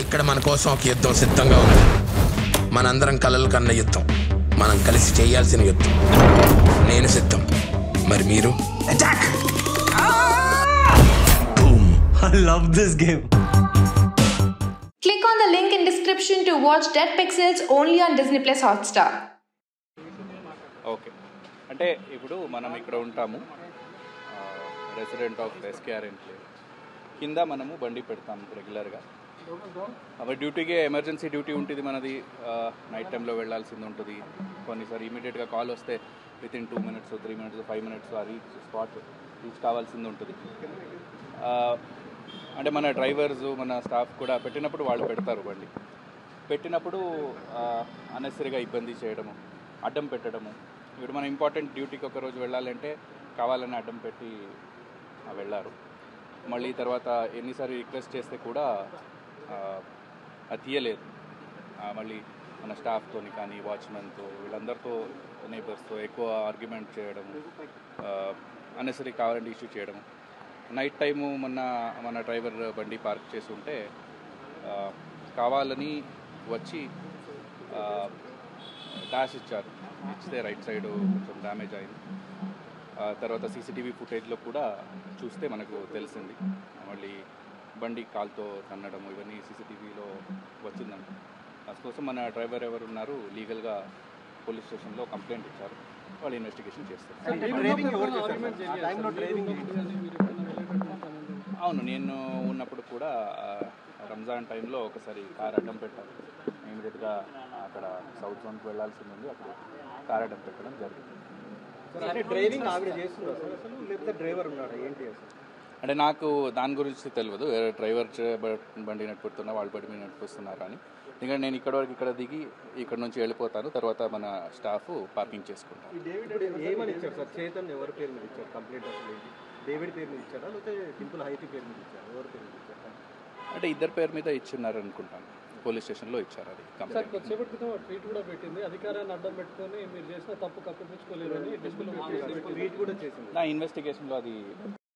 ఇక్కడ మన కోసం ఒక యుద్ధం సిద్ధంగా ఉంది మనందరం కలలు కన్న యుద్ధం మనం కలిసి చేయాల్సిన యుద్ధం నేను సిద్ధం మరి మీరు attack I love this game. Click on the link in description to watch Dead Pixels only on Disney Plus Hotstar. Okay అంటే ఇప్పుడు మనం ఇక్కడ ఉంటాము రెసిడెంట్ ఆఫ్ ఎస్కేఆర్ ఎన్క్లేవ్ కింద మనము బండి పెడతాం రెగ్యులర్గా అవి డ్యూటీకి ఎమర్జెన్సీ డ్యూటీ ఉంటుంది మనది నైట్ టైంలో వెళ్ళాల్సింది ఉంటుంది కొన్నిసారి ఇమీడియట్గా కాల్ వస్తే within two minutes three minutes five minutes ఆ రీచ్ స్పాట్ రీచ్ కావాల్సింది ఉంటుంది ఆ, అంటే మన డ్రైవర్స్ మన స్టాఫ్ కూడా పెట్టినప్పుడు వాళ్ళు పెడతారు బండి పెట్టినప్పుడు అనెసరీగా ఇబ్బంది చేయడము అడ్డం పెట్టడము ఇప్పుడు మన ఇంపార్టెంట్ డ్యూటీకి ఒక రోజు వెళ్ళాలంటే కావాలని అడ్డం పెట్టి ఆ, వెళ్ళారు మళ్ళీ తర్వాత ఎన్నిసార్లు రిక్వెస్ట్ చేస్తే కూడా ఆ, అది తీయలేదు ఆ, మళ్ళీ మన స్టాఫ్తోని కానీ వాచ్మెన్తో వీళ్ళందరితో నేబర్స్తో ఎక్కువ ఆర్గ్యుమెంట్ చేయడము అనెసరీ కావాలంటే ఇష్యూ చేయడము నైట్ టైము మొన్న మన డ్రైవర్ బండి పార్క్ చేసి ఉంటే ఆ, కావాలని వచ్చి ఆ, డాష్ ఇచ్చారు ఇచ్చితే రైట్ సైడ్ కొంచెం డ్యామేజ్ అయింది ఆ, తర్వాత సీసీటీవీ ఫుటేజ్లో కూడా చూస్తే మనకు తెలిసింది మళ్ళీ బండి కాల్తో తన్నడం ఇవన్నీ సీసీటీవీలో వచ్చిందంట అందుకోసం మన డ్రైవర్ ఎవరు ఉన్నారు లీగల్గా పోలీస్ స్టేషన్లో కంప్లైంట్ ఇచ్చారు వాళ్ళు ఇన్వెస్టిగేషన్ చేస్తారు డ్రైవింగ్ ఎవరు చేశారు సార్? ఆ టైంలో డ్రైవింగ్ అవును నేను ఉన్నప్పుడు కూడా ఆ, రంజాన్ టైంలో ఒకసారి కార్ అడ్డం పెట్టాను ఇమీడియట్గా అక్కడ సౌత్ జోన్కి వెళ్ళాల్సింది ఉంది అప్పుడు కార్ అడ్డం పెట్టడం జరిగింది అంటే డ్రైవింగ్ ఆవిడ చేస్తున్నారు సార్ అసలు లేకపోతే డ్రైవర్ ఉన్నాడా ఏంటి అసలు అంటే నాకు దాని గురించి తెలియదు వేరే డ్రైవర్ చే- బ- బండి నడిపిస్తున్నా వాళ్ళ బండి మీద నడిపిస్తున్నారు అని ఎందుకంటే నేను ఇక్కడ వరకు ఇక్కడ దిగి ఇక్కడ నుంచి వెళ్ళిపోతాను తర్వాత మన స్టాఫ్ పార్కింగ్ చేసుకుంటాను ఈ డేవిడ్ ఏమని ఇచ్చారు సార్ చేతన్ ఎవరి పేరు మీద ఇచ్చారు కంప్లీట్ అసలు ఏంటి డేవిడ్ పేరు మీద ఇచ్చారా లేకపోతే సింపుల్ హైటీ పేరు మీద ఇచ్చారు ఎవరి పేరు మీద ఇచ్చారు అంటే ఇద్దరు పేరు మీద ఇచ్చిన్నారు అనుకుంటాను పోలీస్ స్టేషన్లో ఇచ్చారు అది సార్ కంప్లైంట్ కొద్దిసేపటి క్రితం ఒక ట్వీట్ కూడా పెట్టింది అధికారాన్ని అడ్డం పెట్టుకొని మీరు చేసిన తప్పు కప్పిపుచ్చుకోలేదని డిస్ప్లే ట్వీట్ కూడా చేసింది నా ఇన్వెస్టిగేషన్లో అది